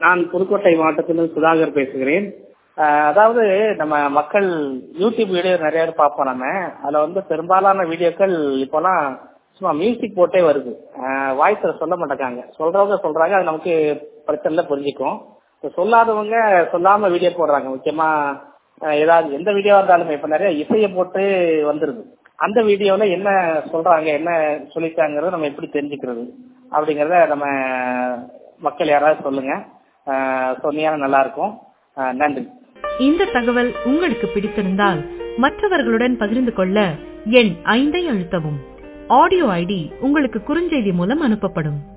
நான் புதுக்கோட்டை மாவட்டத்திலிருந்து சுதாகர் பேசுகிறேன் அஹ் அதாவது நம்ம மக்கள் யூடியூப் வீடியோ நிறைய பேர் பார்ப்போம் நம்ம அதில் வந்து பெரும்பாலான வீடியோக்கள் இப்போலாம் சும்மா மியூசிக் போட்டே வருது வாய்ஸில் சொல்ல மாட்டேங்காங்க சொல்றவங்க சொல்றாங்க அது நமக்கு பிரச்சனை இல்லை புரிஞ்சுக்கும் இப்ப சொல்லாதவங்க சொல்லாம வீடியோ போடுறாங்க முக்கியமா அஹ் ஏதாவது எந்த வீடியோவா இருந்தாலுமே இப்ப நிறைய இசையை போட்டு வந்துருது அந்த வீடியோல என்ன சொல்றாங்க என்ன சொல்லிட்டாங்கிறத நம்ம எப்படி தெரிஞ்சுக்கிறது அப்படிங்கறத நம்ம மக்கள் யாராவது சொல்லுங்க அஹ் சொன்னீங்கன்னா நல்லா இருக்கும் அஹ் நன்றி இந்த தகவல் உங்களுக்கு பிடித்திருந்தால் மற்றவர்களுடன் பகிர்ந்து கொள்ள எண் ஐந்தை அழுத்தவும் ஆடியோ ஐடி உங்களுக்கு குறுஞ்செய்தி மூலம் அனுப்பப்படும்